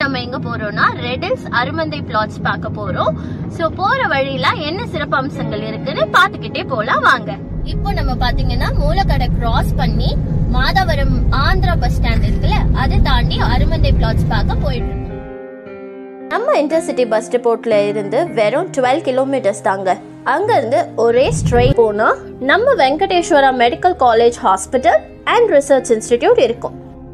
நம்ம எங்க போறோம்னா ரெடில்ஸ் அருமந்தை பிளாட்ஸ் பார்க்க போறோம் சோ போற வழியில என்ன சிறப்பு அம்சங்கள் இருக்குன்னு பாத்துக்கிட்டே போலாம் வாங்க இப்போ நம்ம பாத்தீங்கன்னா மூலக்கடை கிராஸ் பண்ணி மாதவரம் ஆந்திரா பஸ் ஸ்டாண்ட் இருக்குல்ல அதை தாண்டி அருமந்தை பிளாட்ஸ் பார்க்க போயிட்டு இருக்கோம் நம்ம இன்டர்சிட்டி பஸ் டிப்போட்ல இருந்து வெறும் டுவெல் கிலோமீட்டர்ஸ் தாங்க அங்க இருந்து ஒரே ஸ்ட்ரெயிட் போனா நம்ம Venkateswara medical college hospital and research institute இருக்கும்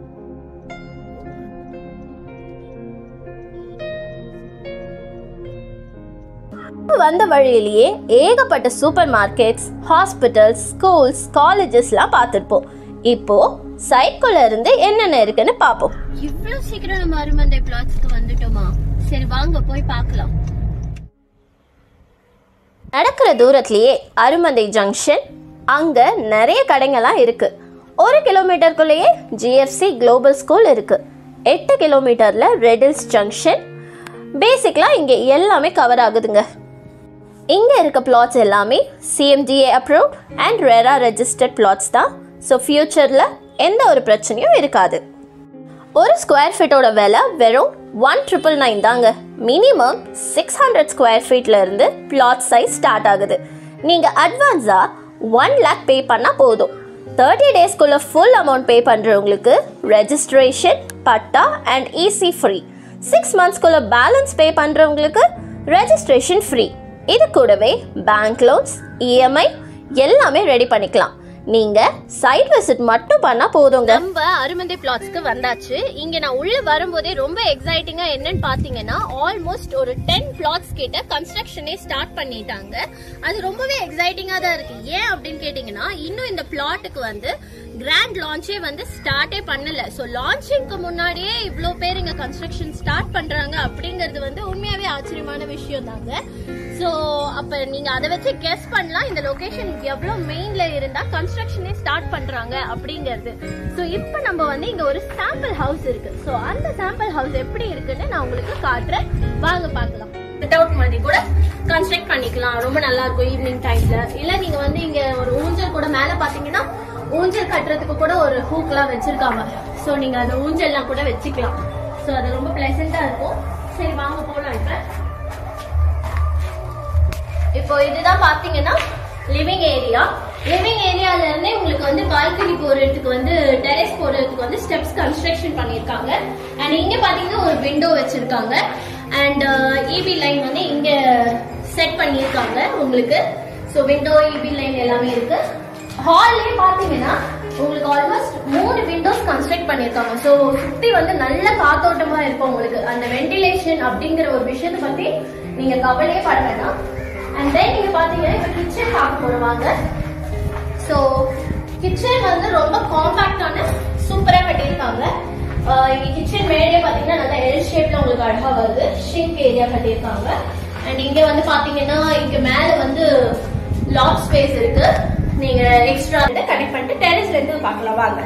வந்த வழியிலேயே ஏகப்பட்ட சூப்பர் மார்க்கெட்ஸ் ஹாஸ்பிட்டல்ஸ் ஸ்கூல்ஸ் காலேஜஸ்லாம் பார்த்துருப்போம் இப்போ சைட்குள்ள இருந்து என்னென்ன இருக்குன்னு பார்ப்போம் இவ்வளவு சீக்கிரம் நம்ம அருமந்தை பிளாட்ஸ்க்கு வந்துட்டோமா சரி வாங்க போய் பார்க்கலாம் நடக்கிற தூரத்திலேயே அருமந்தை ஜங்ஷன் அங்க நிறைய கடைங்கள்லாம் இருக்கு ஒரு கிலோமீட்டருக்குள்ளேயே ஜிஎஃப்சி குளோபல் ஸ்கூல் இருக்கு எட்டு கிலோமீட்டர்ல ரெடில்ஸ் ஜங்ஷன் பேசிக்கலா இங்க எல்லாமே கவர் ஆகுதுங்க இங்க இருக்க பிளாட்ஸ் எல்லாமே CMDA approved and RERA registered flats தான் ஸோ ஃபியூச்சர்ல எந்த ஒரு பிரச்சனையும் இருக்காது ஒரு ஸ்கொயர் ஃபீட்டோட விலை வெறும் ஒன் ட்ரிபிள் நைன் தாங்க மினிமம் சிக்ஸ் ஹண்ட்ரட் ஸ்கொயர் ஃபீட்ல இருந்து பிளாட் சைஸ் ஸ்டார்ட் ஆகுது நீங்க அட்வான்ஸா ஒன் லேக் பே பண்ணா போதும் தேர்ட்டி டேஸ்க்குள்ள ஃபுல் அமௌண்ட் பே பண்றவங்களுக்கு registration patta and EC free six மந்த்ஸ்க்குள்ள பேலன்ஸ் பே பண்றவங்களுக்கு ரெஜிஸ்ட்ரேஷன் ஃப்ரீ இது கூடவே பேங்க் லோன்ஸ் இஎம்ஐ எல்லாமே ரெடி பண்ணிக்கலாம் நீங்க சைட் விசிட் மட்டும் பண்ணா போதுங்க நம்ம அருமந்தை பிளாட்ஸ்க்கு வந்தாச்சு இங்க நான் உள்ள வரும்போதே ரொம்ப எக்ஸைட்டிங்கா என்னன்னு பாத்தீங்கன்னா ஆல்மோஸ்ட் ஒரு டென் பிளாட்ஸ் கிட்ட கன்ஸ்ட்ரக்ஷனே ஸ்டார்ட் பண்ணிட்டாங்க அது ரொம்பவே எக்ஸைட்டிங்கா தான் இருக்கு ஏன் அப்படின்னு கேட்டீங்கன்னா இன்னும் இந்த பிளாட்டுக்கு வந்து கிராண்ட் லான்ச்சே வந்து ஸ்டார்ட்டே பண்ணல சோ லான்ச்சிங்க்கு முன்னாடியே இவ்ளோ பேர் இங்க கன்ஸ்ட்ரக்ஷன் ஸ்டார்ட் பண்றாங்க அப்படிங்கிறது வந்து உண்மையாவே ஆச்சரியமான விஷயம் தாங்க சோ அப்ப நீங்க அதை வச்சு கெஸ் பண்ணலாம் இந்த லொகேஷன் எவ்வளவு மெயின்ல இருந்தா கன்ஸ்ட்ரக்ஷனே ஸ்டார்ட் பண்றாங்க அப்படிங்கிறது சோ இப்போ நம்ம வந்து இங்க ஒரு சாம்பிள் ஹவுஸ் இருக்கு சோ அந்த சாம்பிள் ஹவுஸ் எப்படி இருக்குன்னு நான் உங்களுக்கு காட்டுறேன் வாங்க பார்க்கலாம் அவுட் மாதிரி கூட கன்ஸ்ட்ரக்ட் பண்ணிக்கலாம் ரொம்ப நல்லா இருக்கும் ஈவினிங் டைம்ல இல்ல நீங்க வந்து இங்க ஒரு ஊஞ்சல் கூட மேல பாத்தீங்கன்னா ஊஞ்சல் கட்டுறதுக்கு கூட ஒரு ஹூக் எல்லாம் வச்சிருக்காங்க சோ நீங்க அந்த ஊஞ்சல்லாம் கூட வச்சுக்கலாம் சோ அது ரொம்ப பிளசண்டா இருக்கும் சரி வாங்க போலாம் இப்ப இப்போ இதுதான் பாத்தீங்கன்னா லிவிங் ஏரியா லிவிங் ஏரியால இருந்தே உங்களுக்கு வந்து பால்கனி போறதுக்கு வந்து டெரஸ் போறதுக்கு வந்து ஸ்டெப்ஸ் கன்ஸ்ட்ரக்ஷன் பண்ணிருக்காங்க அண்ட் இங்க பாத்தீங்கன்னா ஒரு விண்டோ வச்சிருக்காங்க அண்ட் இபி லைன் வந்து இங்க செட் பண்ணியிருக்காங்க உங்களுக்கு ஸோ விண்டோ இபி லைன் எல்லாமே இருக்கு ஹால்லே பாத்தீங்கன்னா உங்களுக்கு ஆல்மோஸ்ட் மூணு விண்டோஸ் கன்ஸ்ட்ரக்ட் பண்ணிருக்காங்க ஸோ சுத்தி வந்து நல்ல காத்தோட்டமா இருக்கும் உங்களுக்கு அந்த வென்டிலேஷன் அப்படிங்கிற ஒரு விஷயத்தை பத்தி நீங்க கவலையே பட வேண்டாம் அண்ட் தென் நீங்க பாத்தீங்கன்னா இப்ப கிச்சன் பார்க்க போடுவாங்க ஸோ கிச்சன் வந்து ரொம்ப காம்பாக்டான சூப்பரா கட்டியிருக்காங்க ஆஹ் இங்க கிச்சன் மேலே பாத்தீங்கன்னா நல்லா எல் ஷேப்ல உங்களுக்கு அழகா வருது ஷிங்க் ஏரியா கட்டியிருக்காங்க அண்ட் இங்க வந்து பாத்தீங்கன்னா இங்க மேல வந்து லாட் ஸ்பேஸ் இருக்கு நீங்க எக்ஸ்ட்ரா கனெக்ட் பண்ணிட்டு டெரஸ்ல இருந்து பார்க்கலாம் வாங்க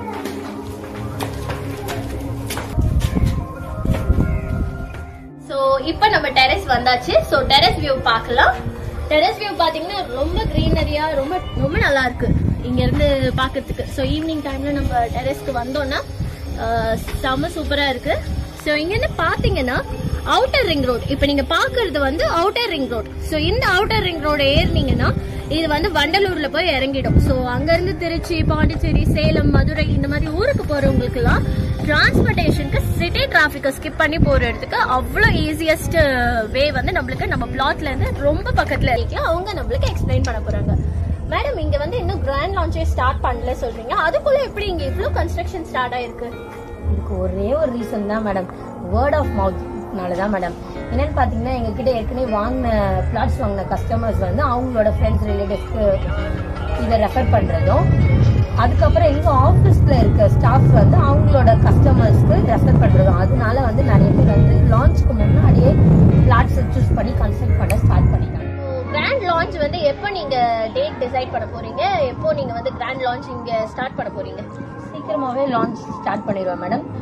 சோ இப்போ நம்ம டெரஸ் வந்தாச்சு சோ டெரஸ் வியூ பார்க்கலாம் டெரஸ் வியூ பாத்தீங்கன்னா ரொம்ப கிரீனரியா ரொம்ப ரொம்ப நல்லா இருக்கு இங்க இருந்து பாக்கிறதுக்கு சோ ஈவினிங் டைம்ல நம்ம டெரஸ்க்கு வந்தோம்னா ஆஹ், செம சூப்பரா இருக்கு சோ இங்க இருந்து பாத்தீங்கன்னா அவுட்டர் ரிங் ரோட் இப்போ நீங்க பாக்குறது வந்து அவுட்டர் ரிங் ரோட் சோ இந்த அவுட்டர் ரிங் ரோடு ஏறினீங்கன்னா இது வந்து வண்டலூர்ல போய் இறங்கிடும் சோ அங்க இருந்து திருச்சி பாண்டிச்சேரி சேலம் மதுரை இந்த மாதிரி ஊருக்கு போறவங்களுக்கு எல்லாம் டிரான்ஸ்போர்டேஷனுக்கு சிட்டி டிராபிக்கை ஸ்கிப் பண்ணி போறதுக்கு அவ்வளோ ஈஸியஸ்ட் வே வந்து நம்மளுக்கு நம்ம பிளாட்ல இருந்து ரொம்ப பக்கத்துல இருக்கலாம் அவங்க நம்மளுக்கு எக்ஸ்பிளைன் பண்ண போறாங்க மேடம் இங்க வந்து இன்னும் கிராண்ட் லான்ச்சே ஸ்டார்ட் பண்ணல சொல்றீங்க அதுக்குள்ள எப்படி இங்க இவ்ளோ கன்ஸ்ட்ரக்ஷன் ஸ்டார்ட் ஆயிருக்கு இதுக்கு ஒரே ஒரு ரீசன் தான் மேடம் வேர்ட் ஆஃப் மவுத்னால தான் மேடம் என்னன்னு பார்த்தீங்கன்னா எங்ககிட்ட ஏற்கனவே வாங்கின பிளாட்ஸ் வாங்கின கஸ்டமர்ஸ் வந்து அவங்களோட ஃப்ரெண்ட்ஸ் ரிலேட்டிவ்ஸ்க்கு இதை ரெஃபர் பண்ணுறதும் அதுக்கப்புறம் எங்கள் ஆஃபீஸில் இருக்க ஸ்டாஃப்ஸ் வந்து அவங்களோட கஸ்டமர்ஸ்க்கு ரெஃபர் பண்ணுறதும் அதனால வந்து நிறைய பேர் வந்து லான்ச்சுக்கு முன்னாடியே பிளாட்ஸை சூஸ் பண்ணி கன்சல்ட் பண்ண ஸ்டார்ட் பண்ணிட்டாங்க கிராண்ட் லான்ச் வந்து எப்போ நீங்க டேட் டிசைட் பண்ண போறீங்க எப்போ நீங்க வந்து கிராண்ட் லான்ச் இங்க ஸ்டார்ட் பண்ண போறீங்க சீக்கிரமாகவே லான்ச் ஸ்டார்ட் பண்ணிடுவேன் மேடம்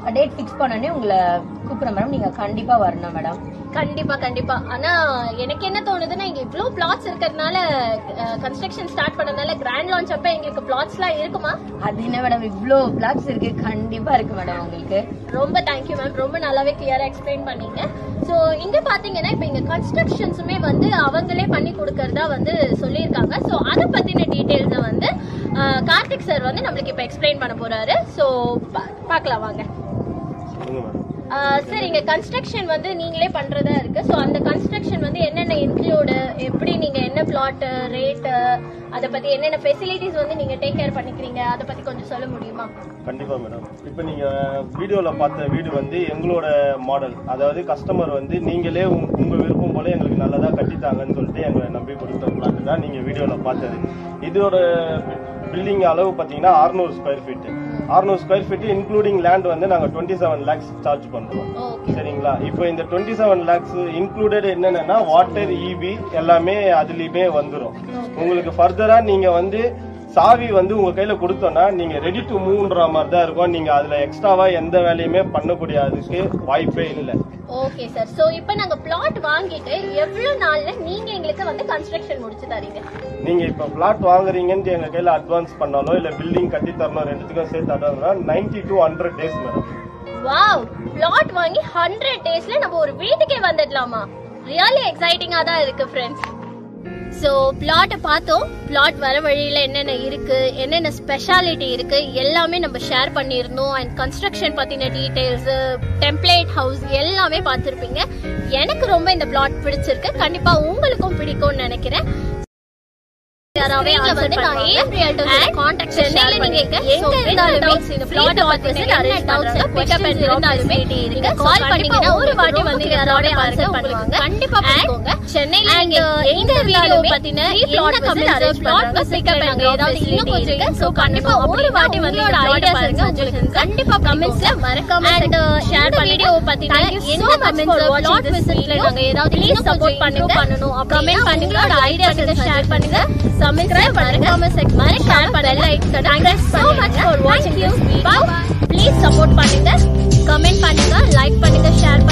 டேட் ஃபிக்ஸ் பண்ணனே உங்களை கூப்பிடுறேன் மேடம் நீங்க கண்டிப்பா வரணும் மேடம் கண்டிப்பா கண்டிப்பா ஆனா எனக்கு என்ன தோணுதுன்னா இங்க இவ்ளோ பிளாட்ஸ் இருக்கிறதுனால கன்ஸ்ட்ரக்ஷன் ஸ்டார்ட் பண்ணதுனால கிராண்ட் லான்ச் அப்ப எங்களுக்கு பிளாட்ஸ் எல்லாம் இருக்குமா அது என்ன மேடம் இவ்ளோ பிளாட்ஸ் இருக்கு கண்டிப்பா இருக்கு மேடம் உங்களுக்கு ரொம்ப தேங்க்யூ மேம் ரொம்ப நல்லாவே கிளியரா எக்ஸ்பிளைன் பண்ணீங்க ஸோ இங்க பாத்தீங்கன்னா இப்போ இங்க கன்ஸ்ட்ரக்ஷன்ஸுமே வந்து அவங்களே பண்ணி கொடுக்கறதா வந்து சொல்லியிருக்காங்க ஸோ அதை பத்தின டீடைல்ஸை வந்து அஹ், கார்த்திக் சார் வந்து நம்மளுக்கு இப்போ எக்ஸ்பிளைன் பண்ண போறாரு ஸோ பார்க்கலாம் வாங்க சொல்லுங்க மேடம் ஆஹ் சார் இங்க கன்ஸ்ட்ரக்ஷன் வந்து நீங்களே பண்றதா இருக்கு ஸோ அந்த கன்ஸ்ட்ரக்ஷன் வந்து என்னென்ன இன்க்ளூடு எப்படி நீங்க என்ன பிளாட் ரேட் அதை பத்தி என்னென்ன ஃபெசிலிட்டிஸ் வந்து நீங்க டேக் கேர் பண்ணிக்கிறீங்க அதை பத்தி கொஞ்சம் சொல்ல முடியுமா கண்டிப்பா மேடம் இப்போ நீங்க வீடியோல பார்த்த வீடு வந்து எங்களோட மாடல் அதாவது கஸ்டமர் வந்து நீங்களே உங்க உங்க விருப்பம் போல எங்களுக்கு நல்லதா கட்டித்தாங்கன்னு சொல்லிட்டு எங்களை நம்பி கொடுத்த பிளாட் தான் நீங்க வீடியோல பார்த்தது இதோட பில்டிங் அளவு பார்த்தீங்கன்னா 600 square feet 600 square feet including land வந்து நாங்க டுவெண்ட்டி செவன் லேக்ஸ் சார்ஜ் பண்றோம் ஓகே சரிங்களா இப்போ இந்த டுவெண்ட்டி செவன் லேக்ஸ் இன்க்ளூடட் என்னென்னா வாட்டர் இபி எல்லாமே அதுலயுமே வந்துடும் உங்களுக்கு ஃபர்தரா நீங்க வந்து சாவி வந்து உங்க கையில கொடுத்தோன்னா நீங்க ரெடி டு மூவ்ன்ற மாதிரி தான் இருக்கும் நீங்க அதுல எக்ஸ்ட்ராவா எந்த வேலையுமே பண்ணக்கூடியதுக்கு வாய்ப்பே இல்லை ஓகே சார் ஸோ இப்போ நாங்க பிளாட் வாங்கிட்டு எவ்வளவு நாள்ல நீங்க எங்களுக்கு வந்து கன்ஸ்ட்ரக்ஷன் முடிச்சு தரீங்க நீங்க இப்ப பிளாட் வாங்குறீங்கன்னு எங்க கையில அட்வான்ஸ் பண்ணாலோ இல்ல பில்டிங் கட்டி தரணும் ரெண்டுத்துக்கும் சேர்த்து advance ninety to hundred days madam wow flat வாங்கி ஹண்ட்ரட் டேஸ்ல நம்ம ஒரு வீட்டுக்கே வந்துடலாமா ரியலி எக்ஸைட்டிங்கா தான் இருக்கு ஃப்ரெண்ட்ஸ் ஸோ பிளாட்டை பார்த்தோம் பிளாட் வர வழியில் என்னென்ன இருக்கு என்னென்ன ஸ்பெஷாலிட்டி இருக்கு எல்லாமே நம்ம ஷேர் பண்ணியிருந்தோம் அண்ட் கன்ஸ்ட்ரக்ஷன் பற்றின டீட்டெயில்ஸு டெம்ப்ளேட் ஹவுஸ் எல்லாமே பார்த்துருப்பீங்க எனக்கு ரொம்ப இந்த பிளாட் பிடிச்சிருக்கு கண்டிப்பாக உங்களுக்கும் பிடிக்கும்னு நினைக்கிறேன் யாராவே வந்து நான் ஏன் ரியல்டர்ஸ் கான்டாக்ட் சென்னையில நீங்க எங்க இருந்தாலுமே இந்த பிளாட் ஆபீஸ்ல நிறைய டவுட்ஸ் பிக்கப் அண்ட் இருந்தாலுமே நீங்க கால் பண்ணீங்கன்னா ஒரு வாட்டி வந்து யாராவே ஆன்சர் பண்ணுவாங்க கண்டிப்பா போங்க சென்னையில நீங்க எங்க வீடியோ பத்தின என்ன கமெண்ட்ஸ் பிளாட் பிக்கப் அண்ட் ஏதாவது இன்னும் கொஞ்சம் இருக்கு சோ கண்டிப்பா ஒரு வாட்டி வந்து ஒரு ஐடியாஸ் இருக்கு உங்களுக்கு கண்டிப்பா கமெண்ட்ஸ்ல மறக்காம அண்ட் ஷேர் வீடியோ பத்தின என்ன கமெண்ட்ஸ் பிளாட் விசிட்ல நாங்க ஏதாவது ப்ளீஸ் சப்போர்ட் பண்ணுங்க பண்ணனும் கமெண்ட் பண்ணுங்க ஒரு ஐடியாஸ் ஷேர் பண்ணுங்க சப்ஸ்கிரைப் மறக்காம மறக்காம ஷேர் பண்ணுங்க like thank you so much for watching this video please support பண்ணுங்க கமெண்ட் பண்ணுங்க லைக் பண்ணுங்க ஷேர்